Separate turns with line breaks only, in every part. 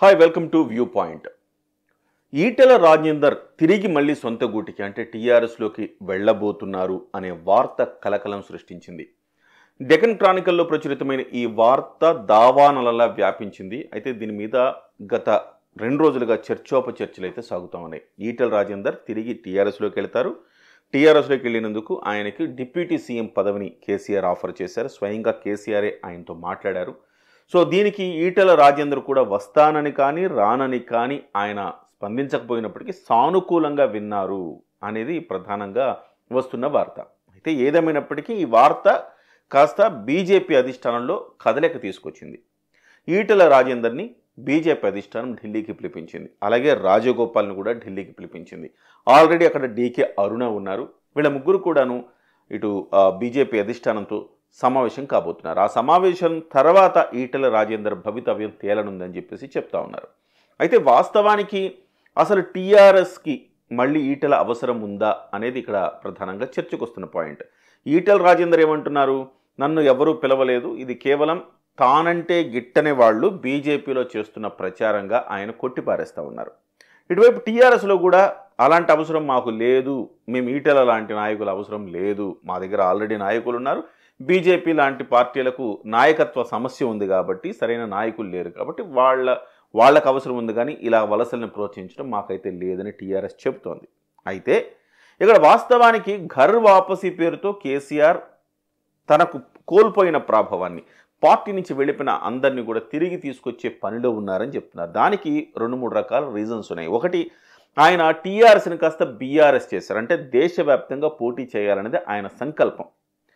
hi welcome to view point Etela Rajender తిరిగి మళ్ళీ సొంత గూటికి అంటే టీఆర్ఎస్లోకి వెళ్ళబోతున్నారు అనే వార్త కలకలం సృష్టించింది డెకన్ క్రానికల్లో ప్రచురితమైన ఈ వార్త దావానలలా వ్యాపించింది అయితే దీని మీద గత రెండు రోజులుగా చర్చోపచర్చలు అయితే సాగుతూ ఉన్నాయి ఈటెల రాజేందర్ తిరిగి టీఆర్ఎస్లోకి వెళ్తారు టీఆర్ఎస్లోకి వెళ్ళినందుకు ఆయనకి డిప్యూటీ సీఎం పదవిని కేసీఆర్ ఆఫర్ చేశారు స్వయంగా కేసీఆరే ఆయనతో మాట్లాడారు సో దీనికి ఈటెల రాజేందర్ కూడా వస్తానని కానీ రానని కానీ ఆయన స్పందించకపోయినప్పటికీ సానుకూలంగా విన్నారు అనేది ప్రధానంగా వస్తున్న వార్త అయితే ఏదేమైనప్పటికీ ఈ వార్త కాస్త బీజేపీ అధిష్టానంలో కదలిక తీసుకొచ్చింది ఈటెల రాజేందర్ని బీజేపీ అధిష్టానం ఢిల్లీకి పిలిపించింది అలాగే రాజగోపాల్ని కూడా ఢిల్లీకి పిలిపించింది ఆల్రెడీ అక్కడ డీకే అరుణ ఉన్నారు వీళ్ళ ముగ్గురు కూడాను ఇటు ఆ, బీజేపీ అధిష్టానంతో సమావేశం కాబోతున్నారు ఆ సమావేశం తర్వాత ఈటెల రాజేందర్ భవితవ్యం తేలనుందని చెప్పేసి చెప్తా ఉన్నారు అయితే వాస్తవానికి అసలు టీఆర్ఎస్కి మళ్ళీ ఈటెల అవసరం ఉందా అనేది ఇక్కడ ప్రధానంగా చర్చకు వస్తున్న పాయింట్ ఈటెల రాజేందర్ ఏమంటున్నారు నన్ను ఎవరూ పిలవలేదు ఇది కేవలం తానంటే గిట్టని వాళ్ళు బీజేపీలో చేస్తున్న ప్రచారంగా ఆయన కొట్టిపారేస్తూ ఉన్నారు ఇటువైపు టీఆర్ఎస్లో కూడా అలాంటి అవసరం మాకు లేదు మేము ఈటెల లాంటి నాయకుల అవసరం లేదు మా దగ్గర ఆల్రెడీ నాయకులు ఉన్నారు బీజేపీ లాంటి పార్టీలకు నాయకత్వ సమస్య ఉంది కాబట్టి సరైన నాయకులు లేరు కాబట్టి వాళ్ళ వాళ్ళకు అవసరం ఉంది కానీ ఇలా వలసలను ప్రోత్సహించడం మాకైతే లేదని టీఆర్ఎస్ చెబుతోంది అయితే ఇక్కడ వాస్తవానికి ఘర్ వాపసీ పేరుతో కేసీఆర్ తనకు కోల్పోయిన ప్రాభవాన్ని పార్టీ నుంచి వెళ్ళిపోయిన అందరినీ కూడా తిరిగి తీసుకొచ్చే పనిలో ఉన్నారని చెప్తున్నారు దానికి రెండు మూడు రకాల రీజన్స్ ఉన్నాయి ఒకటి ఆయన టీఆర్ఎస్ని కాస్త బీఆర్ఎస్ చేశారు అంటే దేశవ్యాప్తంగా పోటీ చేయాలనేది ఆయన సంకల్పం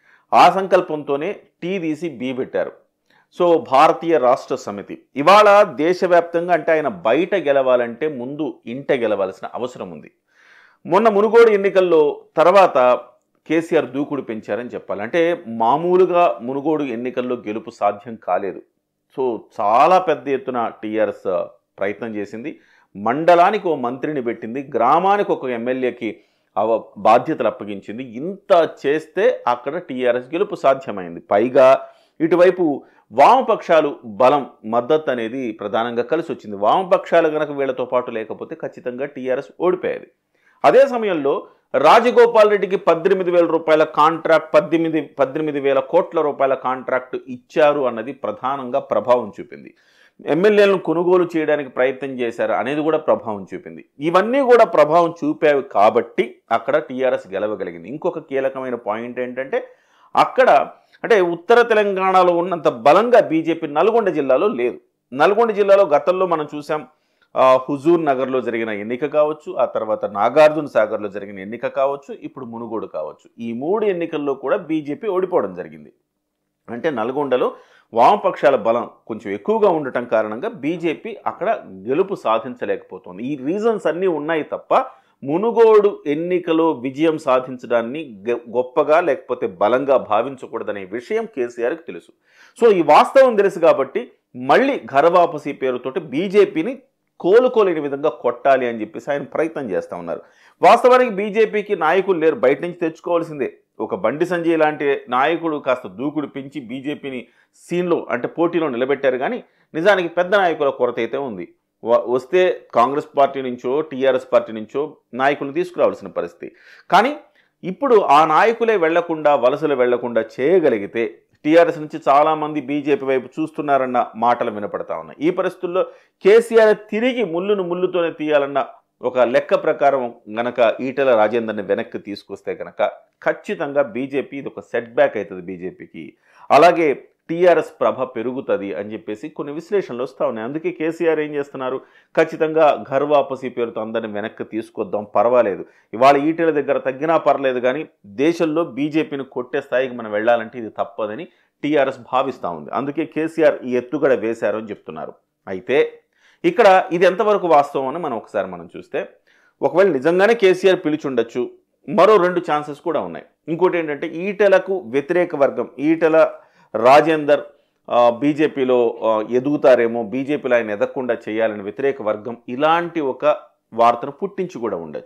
ఆ సంకల్పంతోనే టీ తీసి బీ పెట్టారు సో భారతీయ రాష్ట్ర సమితి ఇవాళ దేశవ్యాప్తంగా అంటే ఆయన బయట గెలవాలంటే ముందు ఇంట గెలవాల్సిన అవసరం ఉంది మొన్న మునుగోడు ఎన్నికల్లో తర్వాత కేసీఆర్ దూకుడు పెంచారని చెప్పాలి అంటే మామూలుగా మునుగోడు ఎన్నికల్లో గెలుపు సాధ్యం కాలేదు సో చాలా పెద్ద ఎత్తున టీఆర్ఎస్ ప్రయత్నం చేసింది మండలానికి ఓ మంత్రిని పెట్టింది గ్రామానికి ఒక ఎమ్మెల్యేకి అవ బాధ్యతలు అప్పగించింది ఇంత చేస్తే అక్కడ టీఆర్ఎస్ గెలుపు సాధ్యమైంది పైగా ఇటువైపు వామపక్షాలు బలం మద్దతు అనేది ప్రధానంగా కలిసి వచ్చింది వామపక్షాలు గనక వీళ్ళతో పాటు లేకపోతే ఖచ్చితంగా టీఆర్ఎస్ ఓడిపోయేది అదే సమయంలో రాజగోపాల్ రెడ్డికి పద్దెనిమిది వేల రూపాయల కాంట్రాక్ట్ పద్దెనిమిది పద్దెనిమిది వేల కోట్ల రూపాయల కాంట్రాక్ట్ ఇచ్చారు అన్నది ప్రధానంగా ప్రభావం చూపింది ఎమ్మెల్యేలను కొనుగోలు చేయడానికి ప్రయత్నం చేశారు అనేది కూడా ప్రభావం చూపింది ఇవన్నీ కూడా ప్రభావం చూపాయి కాబట్టి అక్కడ టీఆర్ఎస్ గెలవగలిగింది ఇంకొక కీలకమైన పాయింట్ ఏంటంటే అక్కడ అంటే ఉత్తర తెలంగాణలో ఉన్నంత బలంగా బీజేపీ నల్గొండ జిల్లాలో లేదు నల్గొండ జిల్లాలో గతంలో మనం చూసాం ఆ, హుజూర్ నగర్లో జరిగిన ఎన్నిక కావచ్చు ఆ తర్వాత నాగార్జున సాగర్లో జరిగిన ఎన్నిక కావచ్చు ఇప్పుడు మునుగోడు కావచ్చు ఈ మూడు ఎన్నికల్లో కూడా బీజేపీ ఓడిపోవడం జరిగింది అంటే నల్గొండలో వామపక్షాల బలం కొంచెం ఎక్కువగా ఉండటం కారణంగా బీజేపీ అక్కడ గెలుపు సాధించలేకపోతుంది ఈ రీజన్స్ అన్నీ ఉన్నాయి తప్ప మునుగోడు ఎన్నికలో విజయం సాధించడాన్ని గ- గొప్పగా లేకపోతే బలంగా భావించకూడదనే విషయం కేసీఆర్కి తెలుసు సో ఈ వాస్తవం తెలుసు కాబట్టి మళ్ళీ ఘరవాపసి పేరుతోటి బీజేపీని కోలుకోలేని విధంగా కొట్టాలి అని చెప్పేసి ఆయన ప్రయత్నం చేస్తూ ఉన్నారు వాస్తవానికి బీజేపీకి నాయకులు లేరు బయట నుంచి తెచ్చుకోవాల్సిందే ఒక బండి సంజయ్ లాంటి నాయకుడు కాస్త దూకుడు పెంచి బీజేపీని సీన్లో అంటే పోటీలో నిలబెట్టారు కానీ నిజానికి పెద్ద నాయకుల కొరత అయితే ఉంది వ- వస్తే కాంగ్రెస్ పార్టీ నుంచో టీఆర్ఎస్ పార్టీ నుంచో నాయకులను తీసుకురావాల్సిన పరిస్థితి కానీ ఇప్పుడు ఆ నాయకులే వెళ్లకుండా వలసలు వెళ్లకుండా చేయగలిగితే టీఆర్ఎస్ నుంచి చాలామంది బీజేపీ వైపు చూస్తున్నారన్న మాటలు వినపడతా ఉన్నాయి ఈ పరిస్థితుల్లో కేసీఆర్ తిరిగి ముళ్ళును ముళ్ళుతోనే తీయాలన్న ఒక లెక్క ప్రకారం గనక ఈటెల రాజేందర్ని వెనక్కి తీసుకొస్తే గనక ఖచ్చితంగా బీజేపీ ఇది ఒక సెట్ బ్యాక్ అవుతుంది బీజేపీకి అలాగే టీఆర్ఎస్ ప్రభ పెరుగుతుంది అని చెప్పేసి కొన్ని విశ్లేషణలు వస్తూ ఉన్నాయి అందుకే కేసీఆర్ ఏం చేస్తున్నారు ఖచ్చితంగా ఘర్ వాపసీ పేరుతో అందరిని వెనక్కి తీసుకొద్దాం పర్వాలేదు ఇవాళ ఈటెల దగ్గర తగ్గినా పర్లేదు కానీ దేశంలో బీజేపీని కొట్టే స్థాయికి మనం వెళ్ళాలంటే ఇది తప్పదని టీఆర్ఎస్ భావిస్తూ ఉంది అందుకే కేసీఆర్ ఈ ఎత్తుగడ వేశారు అని చెప్తున్నారు అయితే ఇక్కడ ఇది ఎంతవరకు వాస్తవం అని మనం ఒకసారి మనం చూస్తే ఒకవేళ నిజంగానే కేసీఆర్ పిలిచుండొచ్చు మరో రెండు ఛాన్సెస్ కూడా ఉన్నాయి ఇంకోటి ఏంటంటే ఈటెలకు వ్యతిరేక వర్గం ఈటెల రాజేందర్ ఆ, బీజేపీలో ఆ, ఎదుగుతారేమో బీజేపీలో ఆయన ఎదగకుండా చేయాలని వ్యతిరేక వర్గం ఇలాంటి ఒక వార్తను పుట్టించి కూడా ఉండొచ్చు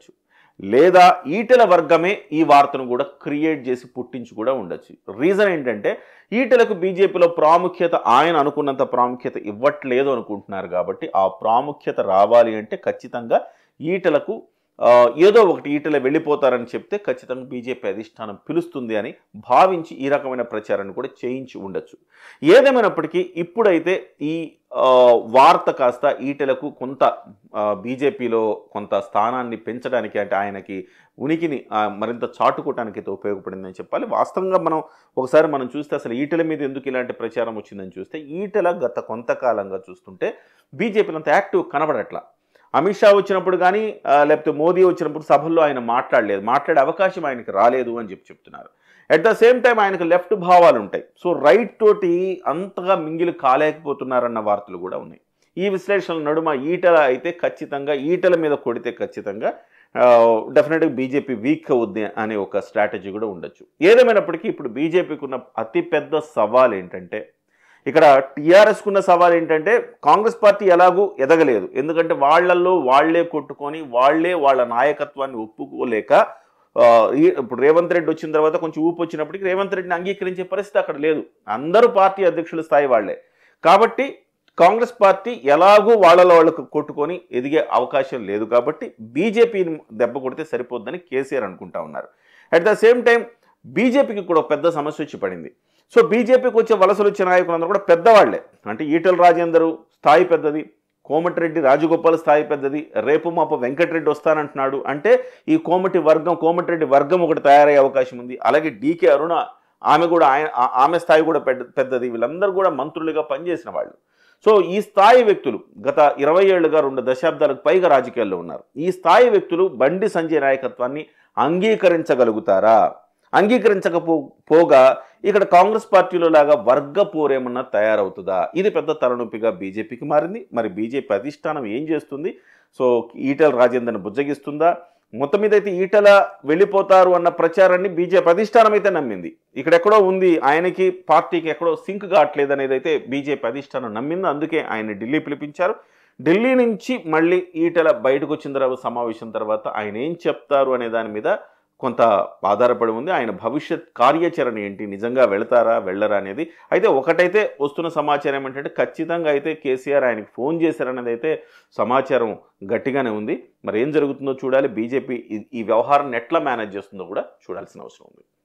లేదా ఈటెల వర్గమే ఈ వార్తను కూడా క్రియేట్ చేసి పుట్టించి కూడా ఉండొచ్చు రీజన్ ఏంటంటే ఈటెలకు బీజేపీలో ప్రాముఖ్యత ఆయన అనుకున్నంత ప్రాముఖ్యత ఇవ్వట్లేదు అనుకుంటున్నారు కాబట్టి ఆ ప్రాముఖ్యత రావాలి అంటే ఖచ్చితంగా ఈటెలకు ఆ, ఏదో ఒకటి ఈటెల వెళ్ళిపోతారని చెప్తే ఖచ్చితంగా బీజేపీ అధిష్టానం పిలుస్తుంది అని భావించి ఈ రకమైన ప్రచారాన్ని కూడా చేయించి ఉండొచ్చు ఏదేమైనప్పటికీ ఇప్పుడైతే ఈ ఆ, వార్త కాస్త ఈటెలకు కొంత ఆ, బీజేపీలో కొంత స్థానాన్ని పెంచడానికి అంటే ఆయనకి ఉనికిని ఆ, మరింత చాటుకోవడానికి అయితే ఉపయోగపడిందని చెప్పాలి వాస్తవంగా మనం ఒకసారి మనం చూస్తే అసలు ఈటెల మీద ఎందుకు ఇలాంటి ప్రచారం వచ్చిందని చూస్తే ఈటెల గత కొంతకాలంగా చూస్తుంటే బీజేపీలో అంత యాక్టివ్ కనబడట్లా అమిత్ షా వచ్చినప్పుడు కానీ ఆ, లేకపోతే మోదీ వచ్చినప్పుడు సభల్లో ఆయన మాట్లాడలేదు మాట్లాడే అవకాశం ఆయనకి రాలేదు అని చెప్పి చెప్తున్నారు అట్ ద సేమ్ టైం ఆయనకు లెఫ్ట్ భావాలు ఉంటాయి సో రైట్ తోటి అంతగా మింగిలి కాలేకపోతున్నారన్న వార్తలు కూడా ఉన్నాయి ఈ విశ్లేషణల నడుమ ఈటల అయితే ఖచ్చితంగా ఈటల మీద కొడితే ఖచ్చితంగా డెఫినెట్గా బీజేపీ వీక్ అవుద్ది అనే ఒక స్ట్రాటజీ కూడా ఉండొచ్చు ఏదేమైనప్పటికీ ఇప్పుడు బీజేపీకి ఉన్న అతిపెద్ద సవాల్ ఏంటంటే ఇక్కడ టీఆర్ఎస్కు ఉన్న సవాల్ ఏంటంటే కాంగ్రెస్ పార్టీ ఎలాగూ ఎదగలేదు ఎందుకంటే వాళ్ళల్లో వాళ్లే కొట్టుకొని వాళ్లే వాళ్ళ నాయకత్వాన్ని ఒప్పుకోలేక ఆ, ఈ- ఇప్పుడు రేవంత్ రెడ్డి వచ్చిన తర్వాత కొంచెం ఊపు వచ్చినప్పటికీ రేవంత్ రెడ్డిని అంగీకరించే పరిస్థితి అక్కడ లేదు అందరూ పార్టీ అధ్యక్షుల స్థాయి వాళ్లే కాబట్టి కాంగ్రెస్ పార్టీ ఎలాగూ వాళ్ళలో వాళ్ళకు కొట్టుకొని ఎదిగే అవకాశం లేదు కాబట్టి బీజేపీని దెబ్బ కొడితే సరిపోద్దని కేసీఆర్ అనుకుంటా ఉన్నారు అట్ ద సేమ్ టైం బీజేపీకి కూడా ఒక పెద్ద సమస్య వచ్చి పడింది సో బీజేపీకి వచ్చే వలసలు వచ్చే నాయకులందరూ కూడా పెద్దవాళ్లే అంటే ఈటల రాజేందరు స్థాయి పెద్దది కోమటిరెడ్డి రాజగోపాల్ స్థాయి పెద్దది రేపు మాపు వెంకటరెడ్డి వస్తానంటున్నాడు అంటే ఈ కోమటి వర్గం కోమటిరెడ్డి వర్గం ఒకటి తయారయ్యే అవకాశం ఉంది అలాగే డీకే అరుణ ఆమె కూడా ఆయన ఆ- ఆమె స్థాయి కూడా పెద్ద పెద్దది వీళ్ళందరూ కూడా మంత్రులుగా పనిచేసిన వాళ్ళు సో ఈ స్థాయి వ్యక్తులు గత ఇరవై ఏళ్లుగా రెండు దశాబ్దాలకు పైగా రాజకీయాల్లో ఉన్నారు ఈ స్థాయి వ్యక్తులు బండి సంజయ్ నాయకత్వాన్ని అంగీకరించగలుగుతారా అంగీకరించకపో పోగా ఇక్కడ కాంగ్రెస్ పార్టీలో లాగా వర్గ పోరేమన్నా తయారవుతుందా ఇది పెద్ద తలనొప్పిగా బీజేపీకి మారింది మరి బీజేపీ అధిష్టానం ఏం చేస్తుంది సో ఈటల రాజేందర్ని బుజ్జగిస్తుందా మొత్తం మీద అయితే ఈటల వెళ్ళిపోతారు అన్న ప్రచారాన్ని బీజేపీ అధిష్టానం అయితే నమ్మింది ఇక్కడ ఎక్కడో ఉంది ఆయనకి పార్టీకి ఎక్కడో సింక్ కావట్లేదు అనేది అయితే బీజేపీ అధిష్టానం నమ్మింది అందుకే ఆయన ఢిల్లీ పిలిపించారు ఢిల్లీ నుంచి మళ్ళీ ఈటల బయటకు వచ్చిన తర్వాత సమావేశం తర్వాత ఆయన ఏం చెప్తారు అనే దాని మీద కొంత ఆధారపడి ఉంది ఆయన భవిష్యత్ కార్యాచరణ ఏంటి నిజంగా వెళతారా వెళ్ళరా అనేది అయితే ఒకటైతే వస్తున్న సమాచారం ఏంటంటే ఖచ్చితంగా అయితే కేసీఆర్ ఆయనకి ఫోన్ చేశారనేది అయితే సమాచారం గట్టిగానే ఉంది మరి ఏం జరుగుతుందో చూడాలి బీజేపీ ఈ- ఈ వ్యవహారాన్ని ఎట్లా మేనేజ్ చేస్తుందో కూడా చూడాల్సిన అవసరం ఉంది